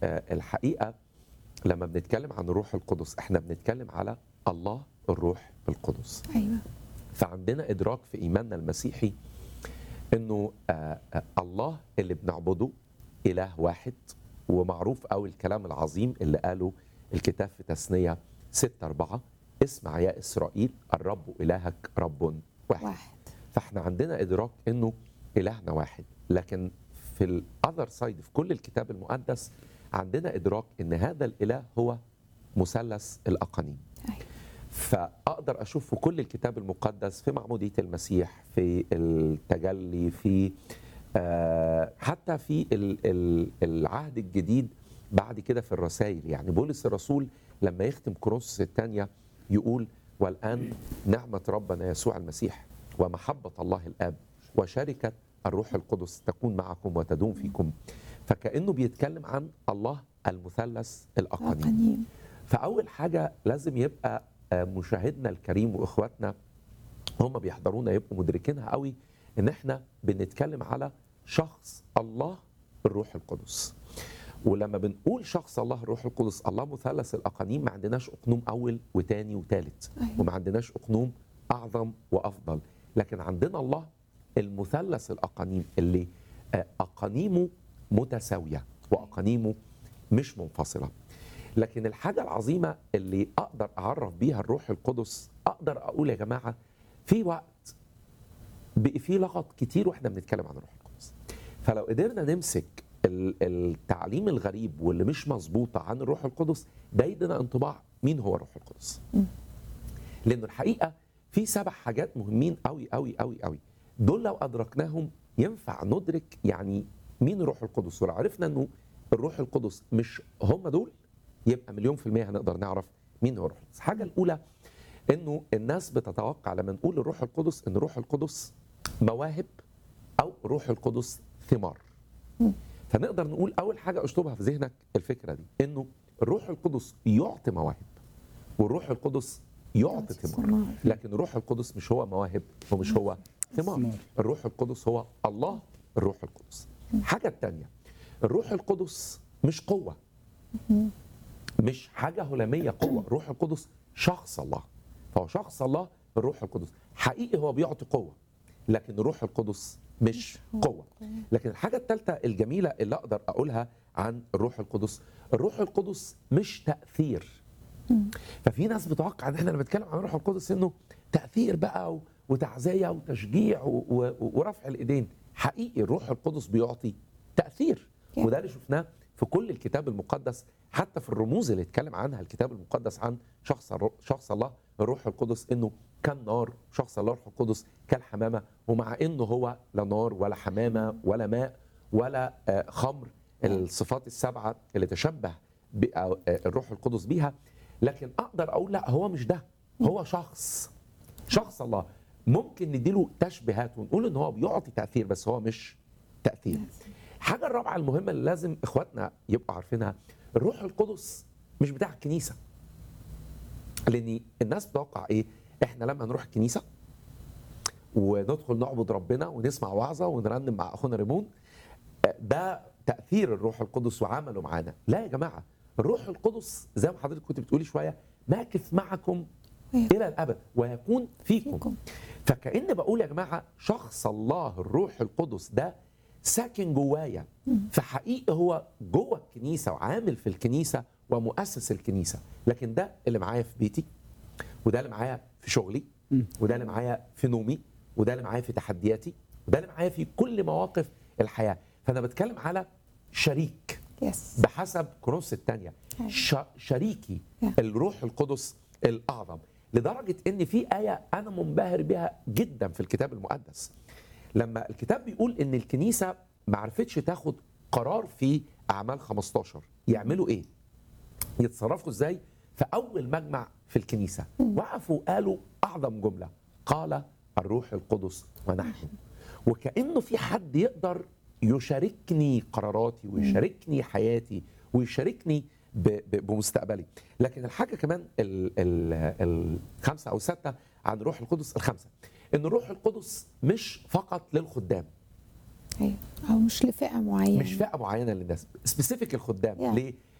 آه، الحقيقه لما بنتكلم عن الروح القدس احنا بنتكلم على الله الروح القدس ايوه فعندنا ادراك في ايماننا المسيحي انه آه، آه، الله اللي بنعبده اله واحد ومعروف قوي الكلام العظيم اللي قاله الكتاب في تثنيه 6 4 اسمع يا اسرائيل الرب الهك رب واحد, واحد فاحنا عندنا ادراك انه الهنا واحد لكن في الاذر سايد في كل الكتاب المقدس عندنا ادراك ان هذا الاله هو مثلث الاقانيم ايوه فاقدر اشوف في كل الكتاب المقدس في معموديه المسيح في التجلي في آه، حتى في ال- ال- العهد الجديد بعد كده في الرسائل يعني بولس الرسول لما يختم كورنثوس الثانيه يقول والان نعمه ربنا يسوع المسيح ومحبه الله الاب وشركه الروح القدس تكون معكم وتدوم فيكم فكانه بيتكلم عن الله المثلث الاقانيم قنيم فاول حاجه لازم يبقى آه، مشاهدنا الكريم واخواتنا هم بيحضرونا يبقوا مدركينها قوي ان احنا بنتكلم على شخص الله الروح القدس ولما بنقول شخص الله الروح القدس الله مثلث الاقانيم ما عندناش اقنوم اول وتاني وتالت أيوة. وما عندناش اقنوم اعظم وافضل لكن عندنا الله المثلث الاقانيم اللي آه، اقانيمه متساويه واقانيمه مش منفصله لكن الحاجه العظيمه اللي اقدر اعرف بيها الروح القدس اقدر اقول يا جماعه في وقت بقي في لغط كتير واحنا بنتكلم عن الروح القدس فلو قدرنا نمسك ال- التعليم الغريب واللي مش مظبوطه عن الروح القدس ده يدينا انطباع مين هو الروح القدس لانه الحقيقه في سبع حاجات مهمين قوي قوي قوي قوي دول لو ادركناهم ينفع ندرك يعني مين الروح القدس ولو عرفنا انه الروح القدس مش هم دول يبقى مليون في المية هنقدر نعرف مين هو الروح القدس الحاجة الأولى انه الناس بتتوقع لما نقول الروح القدس ان الروح القدس مواهب او روح القدس ثمار فنقدر نقول اول حاجه اشطبها في ذهنك الفكره دي انه الروح القدس يعطي مواهب والروح القدس يعطي يعطي ثمار ثمار. لكن الروح القدس مش هو مواهب ومش هو ثمار ثمار. الروح القدس هو الله الروح القدس الحاجه الثانيه الروح القدس مش قوه مش حاجه هلاميه قوه الروح القدس شخص الله فهو شخص الله الروح القدس حقيقي هو بيعطي قوه لكن الروح القدس مش قوه لكن الحاجه الثالثه الجميله اللي اقدر اقولها عن الروح القدس الروح القدس مش تاثير ففي ناس بتوقع ان احنا لما بنتكلم عن الروح القدس انه تاثير بقى و- وتعزيه وتشجيع و- و- ورفع الايدين حقيقي الروح القدس بيعطي تاثير Yeah. وده اللي شفناه في كل الكتاب المقدس حتى في الرموز اللي اتكلم عنها الكتاب المقدس عن شخص الر- شخص الله الروح القدس انه كان نار شخص الله الروح القدس كالحمامه ومع انه هو لا نار ولا حمامه ولا ماء ولا آه، خمر الصفات السبعه اللي تشبه ب- آه، الروح القدس بيها لكن اقدر اقول لا هو مش ده هو شخص شخص الله ممكن نديله تشبيهات ونقول ان هو بيعطي تاثير بس هو مش تاثير الحاجه الرابعه المهمه اللي لازم اخواتنا يبقوا عارفينها الروح القدس مش بتاع الكنيسه لان الناس بتوقع ايه احنا لما نروح الكنيسه وندخل نعبد ربنا ونسمع وعظه ونرنم مع اخونا ريمون آه، ده تاثير الروح القدس وعمله معانا لا يا جماعه الروح القدس زي ما حضرتك كنت بتقولي شويه ماكث معكم الى الابد ويكون فيكم فيكم. فكأن بقول يا جماعه شخص الله الروح القدس ده ساكن جوايا فحقيقي هو جوه الكنيسه وعامل في الكنيسه ومؤسس الكنيسه لكن ده اللي معايا في بيتي وده اللي معايا في شغلي وده اللي معايا في نومي وده اللي معايا في تحدياتي وده اللي معايا في كل مواقف الحياه فانا بتكلم على شريك يس بحسب كورنثوس الثانيه أيوة. ش... شريكي Yeah. الروح القدس الاعظم لدرجه ان في ايه انا منبهر بها جدا في الكتاب المقدس لما الكتاب بيقول ان الكنيسه ما عرفتش تاخد قرار في اعمال 15 يعملوا ايه يتصرفوا ازاي في اول مجمع في الكنيسه وقفوا قالوا اعظم جمله قال الروح القدس ونحن وكانه في حد يقدر يشاركني قراراتي ويشاركني حياتي ويشاركني ب- ب- بمستقبلي لكن الحاجه كمان ال- ال- الخمسه او السته عن الروح القدس الخمسه ان الروح القدس مش فقط للخدام أيوة. او مش لفئه معينه مش فئه معينه للناس سبيسيفيك الخدام Yeah. ليه